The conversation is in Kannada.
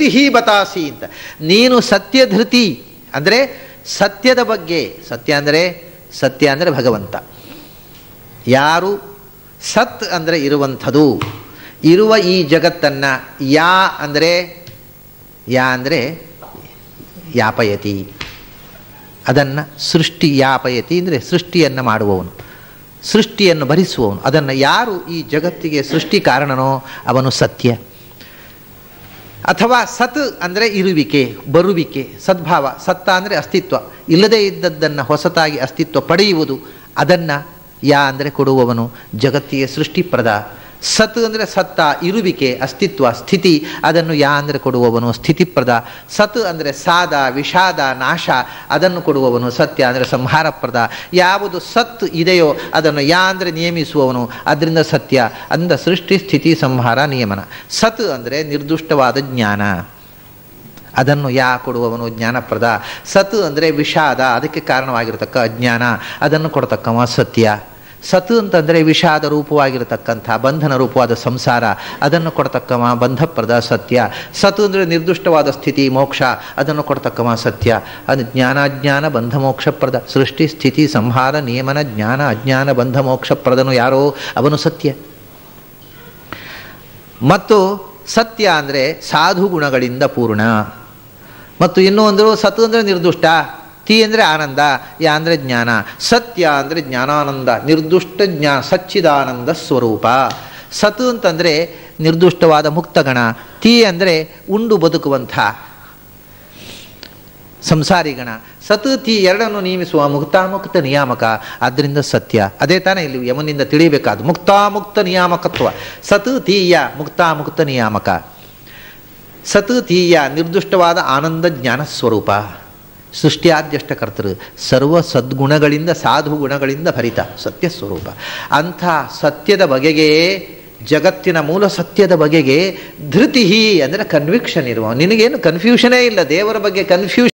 ಧೃತಿ ಬತಾಸಿ ಅಂತ ನೀನು ಸತ್ಯ ಧೃತಿ ಅಂದರೆ ಸತ್ಯದ ಬಗ್ಗೆ ಸತ್ಯ ಅಂದರೆ ಸತ್ಯ ಅಂದರೆ ಭಗವಂತ ಯಾರು ಸತ್ ಅಂದರೆ ಇರುವಂಥದು ಇರುವ ಈ ಜಗತ್ತನ್ನು ಯಾ ಅಂದರೆ ಯಾ ಅಂದರೆ ಯಾಪಯತಿ ಅದನ್ನು ಸೃಷ್ಟಿ ಯಾಪಯತಿ ಅಂದರೆ ಸೃಷ್ಟಿಯನ್ನು ಮಾಡುವವನು ಸೃಷ್ಟಿಯನ್ನು ಭರಿಸುವವನು ಅದನ್ನು ಯಾರು ಈ ಜಗತ್ತಿಗೆ ಸೃಷ್ಟಿ ಕಾರಣನೋ ಅವನು ಸತ್ಯ ಅಥವಾ ಸತ್ ಅಂದರೆ ಇರುವಿಕೆ ಬರುವಿಕೆ ಸದ್ಭಾವ ಸತ್ತ ಅಂದರೆ ಅಸ್ತಿತ್ವ ಇಲ್ಲದೇ ಇದ್ದದ್ದನ್ನು ಹೊಸತಾಗಿ ಅಸ್ತಿತ್ವ ಪಡೆಯುವುದು ಅದನ್ನು ಯಾ ಅಂದರೆ ಕೊಡುವವನು ಜಗತ್ತಿಗೆ ಸೃಷ್ಟಿಪ್ರದ ಸತ್ ಅಂದರೆ ಸತ್ತ ಇರುವಿಕೆ ಅಸ್ತಿತ್ವ ಸ್ಥಿತಿ ಅದನ್ನು ಯಾ ಅಂದರೆ ಕೊಡುವವನು ಸ್ಥಿತಿಪ್ರದ ಸತ್ ಅಂದರೆ ಸಾದ ವಿಷಾದ ನಾಶ ಅದನ್ನು ಕೊಡುವವನು ಸತ್ಯ ಅಂದರೆ ಸಂಹಾರಪ್ರದ ಯಾವುದು ಸತ್ ಇದೆಯೋ ಅದನ್ನು ಯಾ ಅಂದರೆ ನಿಯಮಿಸುವವನು ಅದರಿಂದ ಸತ್ಯ ಅಂದ ಸೃಷ್ಟಿ ಸ್ಥಿತಿ ಸಂಹಾರ ನಿಯಮನ ಸತ್ ಅಂದರೆ ನಿರ್ದುಷ್ಟವಾದ ಜ್ಞಾನ ಅದನ್ನು ಯಾ ಕೊಡುವವನು ಜ್ಞಾನಪ್ರದ ಸತ್ ಅಂದರೆ ವಿಷಾದ ಅದಕ್ಕೆ ಕಾರಣವಾಗಿರತಕ್ಕ ಅಜ್ಞಾನ ಅದನ್ನು ಕೊಡತಕ್ಕವ ಸತ್ಯ ಸತ್ ಅಂತಂದರೆ ವಿಷಾದ ರೂಪವಾಗಿರತಕ್ಕಂಥ ಬಂಧನ ರೂಪವಾದ ಸಂಸಾರ ಅದನ್ನು ಕೊಡ್ತಕ್ಕವ ಬಂಧಪ್ರದ ಸತ್ಯ ಸತ್ ಅಂದರೆ ನಿರ್ದುಷ್ಟವಾದ ಸ್ಥಿತಿ ಮೋಕ್ಷ ಅದನ್ನು ಕೊಡ್ತಕ್ಕವ ಸತ್ಯ ಅದು ಜ್ಞಾನಾಜ್ಞಾನ ಬಂಧ ಮೋಕ್ಷಪ್ರದ ಸೃಷ್ಟಿ ಸ್ಥಿತಿ ಸಂಹಾರ ನಿಯಮನ ಜ್ಞಾನ ಅಜ್ಞಾನ ಬಂಧ ಮೋಕ್ಷಪ್ರದನು ಯಾರೋ ಅವನು ಸತ್ಯ ಮತ್ತು ಸತ್ಯ ಅಂದರೆ ಸಾಧು ಗುಣಗಳಿಂದ ಪೂರ್ಣ ಮತ್ತು ಇನ್ನೂ ಒಂದು ಸತ್ ಅಂದರೆ ನಿರ್ದುಷ್ಟ ತಿ ಅಂದರೆ ಆನಂದ ಯಾ ಅಂದರೆ ಜ್ಞಾನ ಸತ್ಯ ಅಂದರೆ ಜ್ಞಾನಾನಂದ ನಿರ್ದುಷ್ಟ ಜ್ಞಾ ಸಚ್ಚಿದಾನಂದ ಸ್ವರೂಪ ಸತ್ ಅಂತಂದರೆ ನಿರ್ದುಷ್ಟವಾದ ಮುಕ್ತಗಣ ತಿ ಅಂದರೆ ಉಂಡು ಬದುಕುವಂಥ ಸಂಸಾರಿಗಣ ಸತ್ ತಿ ಎರಡನ್ನು ನೇಮಿಸುವ ಮುಕ್ತಾಮುಕ್ತ ನಿಯಾಮಕ ಆದ್ದರಿಂದ ಸತ್ಯ ಅದೇ ತಾನೇ ಇಲ್ಲಿ ಯಮನಿಂದ ತಿಳಿಯಬೇಕಾದ ಮುಕ್ತಾಮುಕ್ತ ನಿಯಾಮಕತ್ವ ಸತ್ ತೀಯ ಮುಕ್ತಾಮುಕ್ತ ನಿಯಾಮಕ ಸತ್ ತೀಯ ನಿರ್ದುಷ್ಟವಾದ ಆನಂದ ಜ್ಞಾನ ಸ್ವರೂಪ ಸೃಷ್ಟಿಯಾದ್ಯಷ್ಟಕರ್ತರು ಸರ್ವ ಸದ್ಗುಣಗಳಿಂದ ಸಾಧು ಗುಣಗಳಿಂದ ಭರಿತ ಸತ್ಯ ಸ್ವರೂಪ ಅಂಥ ಸತ್ಯದ ಬಗೆಗೆ ಜಗತ್ತಿನ ಮೂಲ ಸತ್ಯದ ಬಗೆಗೆ ಧೃತಿ ಅಂದರೆ ಕನ್ವಿಕ್ಷನ್ ಇರುವ ನಿನಗೇನು ಕನ್ಫ್ಯೂಷನೇ ಇಲ್ಲ ದೇವರ ಬಗ್ಗೆ ಕನ್ಫ್ಯೂಷನ್